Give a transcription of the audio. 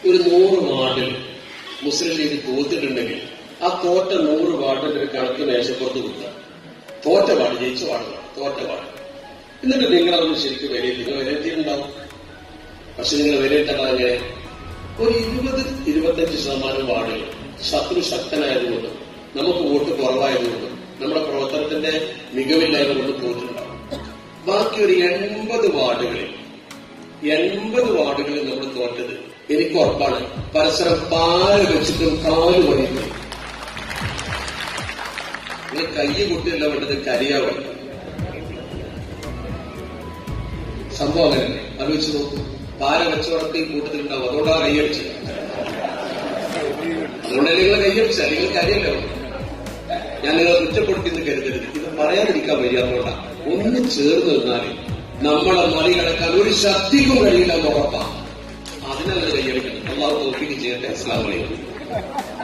ഒരു നൂറ് വാർഡിൽ മുസ്ലിം ലീഗ് തോറ്റിട്ടുണ്ടെങ്കിൽ ആ തോറ്റ നൂറ് വാർഡിന്റെ ഒരു കണക്ക് മേശപ്പുറത്ത് കൊടുക്കുക തോറ്റ വാർഡ് ജയിച്ച വാർഡ് തോറ്റ വാർഡ് എന്നിട്ട് നിങ്ങളതൊന്ന് ശരിക്കും വിലയിരുത്തി നിങ്ങൾ വിലയിരുത്തിയിട്ടുണ്ടാവും പക്ഷെ നിങ്ങൾ വിലയിരുത്തേണ്ടത് അങ്ങനെ ഒരു ഇരുപത് ഇരുപത്തഞ്ച് ശതമാനം വാർഡുകൾ ശത്രു ശക്തനായതുകൊണ്ടും നമുക്ക് വോട്ട് കുറവായതുകൊണ്ടും നമ്മുടെ പ്രവർത്തനത്തിന്റെ മികവില്ലായ്മ കൊണ്ട് തോറ്റിട്ടുണ്ടാവും ബാക്കി ഒരു എൺപത് വാർഡുകളിൽ എൺപത് വാർഡുകളിൽ നമ്മൾ തോറ്റത് എനിക്ക് ഉറപ്പാണ് പരസ്പരം പാല് വെച്ചിട്ടും കാല് പണിയിട്ടും നിങ്ങൾ കയ്യ് കുട്ടിയല്ല വേണ്ടത് കരിയാവ സംഭവം അങ്ങനെ ആലോചിച്ച് നോക്കൂ പാല വെച്ചവർക്ക് ഈ കൂട്ടത്തിലുണ്ടാവും അതുകൊണ്ടാണ് കൈയടിച്ചത് അതുകൊണ്ടല്ലേ നിങ്ങൾ കൈയടിച്ചത് അല്ലെങ്കിൽ കരിയല്ലോ ഞാൻ നിങ്ങളെ കുറ്റപ്പെടുത്തിയെന്ന് കരുതരുത് ഇത് പറയാതിരിക്കാൻ വയ്യാത്തതുകൊണ്ടാണ് ഒന്ന് ചേർന്ന് നിന്നാല് നമ്മളെ മറികടക്കാൻ ഒരു ശക്തിക്കും കഴിയില്ല എന്ന് ഉറപ്പാണ് അതിനങ്ങനെ കൈയടിക്കണം അള്ളാഹു തോൽപ്പിക്ക് ചെയ്യട്ടെ അസ്ലാം വലൈക്കും